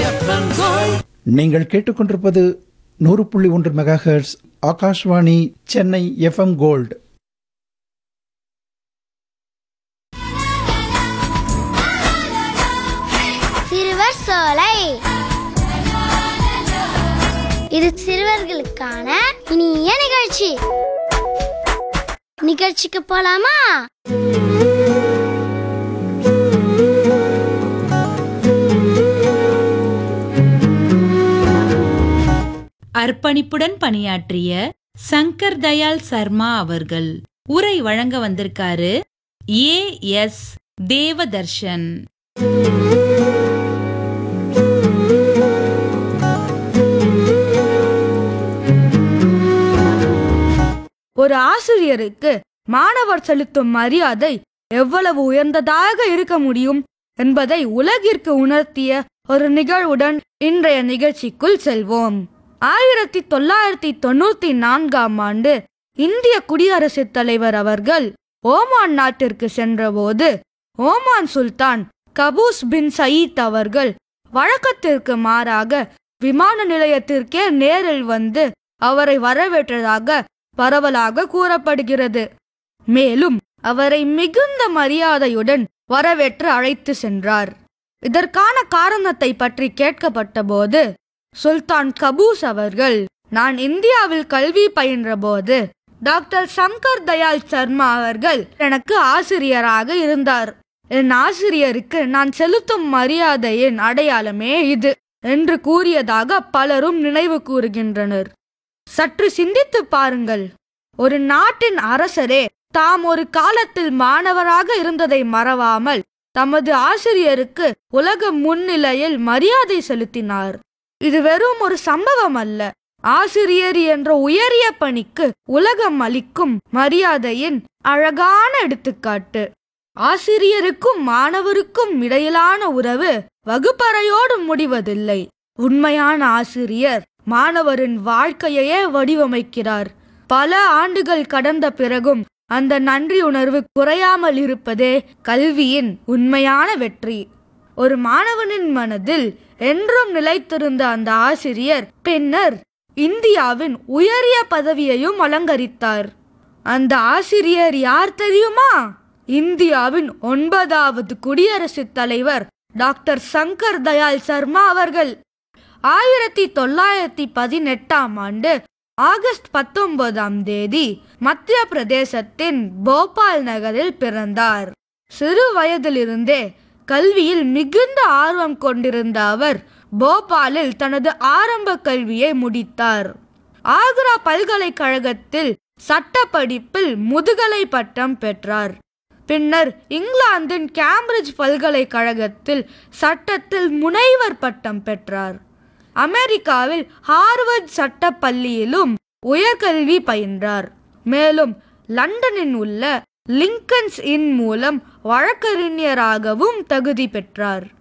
நீங்கள் கேட்டுக்கொண்டிருப்பது நூறு புள்ளி ஒன்று megahertz Akashvani Chennai FM gold சிறுவர் சோலை இது சிறுவர்களுக்கான இனிய நிகழ்ச்சி நிகழ்ச்சிக்கு போலாமா அர்ப்பணிப்புடன் பணியாற்றிய சங்கர் தயாள் சர்மா அவர்கள் உரை வழங்க வந்திருக்காரு ஏ எஸ் தேவதர்ஷன் ஒரு ஆசிரியருக்கு மாணவர் செலுத்தும் மரியாதை எவ்வளவு உயர்ந்ததாக இருக்க முடியும் என்பதை உலகிற்கு உணர்த்திய ஒரு நிகழ்வுடன் இன்றைய நிகழ்ச்சிக்குள் செல்வோம் ஆயிரத்தி தொள்ளாயிரத்தி தொண்ணூத்தி நான்காம் ஆண்டு இந்திய குடியரசுத் தலைவர் அவர்கள் ஓமான் நாட்டிற்கு சென்றபோது Oman Sultan Qaboos bin Said அவர்கள் வழக்கத்திற்கு மாறாக விமான நிலையத்திற்கே நேரில் வந்து அவரை வரவேற்றதாக பரவலாக கூறப்படுகிறது மேலும் அவரை மிகுந்த மரியாதையுடன் வரவேற்று அழைத்து சென்றார் இதற்கான காரணத்தை பற்றி கேட்கப்பட்டபோது சுல்தான் கபூஸ் அவர்கள் நான் இந்தியாவில் கல்வி பயின்றபோது டாக்டர் சங்கர் தயாள் சர்மா அவர்கள் எனக்கு ஆசிரியராக இருந்தார் என் ஆசிரியருக்கு நான் செலுத்தும் மரியாதையின் அடையாளமே இது என்று கூறியதாக பலரும் நினைவு கூறுகின்றனர் சற்று சிந்தித்துப் பாருங்கள் ஒரு நாட்டின் அரசரே தாம் ஒரு காலத்தில் மாணவராக இருந்ததை மறவாமல் தமது ஆசிரியருக்கு உலக முன்னிலையில் மரியாதை செலுத்தினார் இது வெறும் ஒரு சம்பவம் அல்ல ஆசிரியர் என்ற உயரிய பணிக்கு உலகம் அளிக்கும் மரியாதையின் அழகான எடுத்துக்காட்டு ஆசிரியருக்கும் மாணவருக்கும் இடையிலான உறவு வகுப்பறையோடு முடிவதில்லை உண்மையான ஆசிரியர் மாணவரின் வாழ்க்கையையே வடிவமைக்கிறார் பல ஆண்டுகள் கடந்த பிறகும் அந்த நன்றி உணர்வு குறையாமல் இருப்பதே கல்வியின் உண்மையான வெற்றி ஒரு மாணவனின் மனதில் என்றும் நிலைத்திருந்த அந்த ஆசிரியர் பின்னர் இந்தியாவின் உயரிய பதவியையும் அலங்கரித்தார் அந்த ஆசிரியர் யார் தெரியுமா இந்தியாவின் ஒன்பதாவது குடியரசுத் தலைவர் டாக்டர் சங்கர் தயாள் சர்மா அவர்கள் ஆயிரத்தி தொள்ளாயிரத்தி பதினெட்டாம் ஆண்டு ஆகஸ்ட் பத்தொன்பதாம் தேதி மத்திய பிரதேசத்தின் போபால் நகரில் பிறந்தார் சிறு வயதிலிருந்தே கல்வியில் மிகுந்த ஆர்வம் கொண்டிருந்த அவர் போபாலில் தனது ஆரம்ப கல்வியை முடித்தார் ஆக்ரா பல்கலைக்கழகத்தில் சட்ட படிப்பில் முதுகலை பட்டம் பெற்றார் பின்னர் இங்கிலாந்தின் கேம்பிரிட்ஜ் பல்கலைக்கழகத்தில் சட்டத்தில் முனைவர் பட்டம் பெற்றார் அமெரிக்காவில் ஹார்வர்ட் சட்ட பள்ளியிலும் உயர்கல்வி பயின்றார் மேலும் லண்டனில் உள்ள லிங்கன்ஸ் இன் மூலம் வழக்கறிஞராகவும் தகுதி பெற்றார்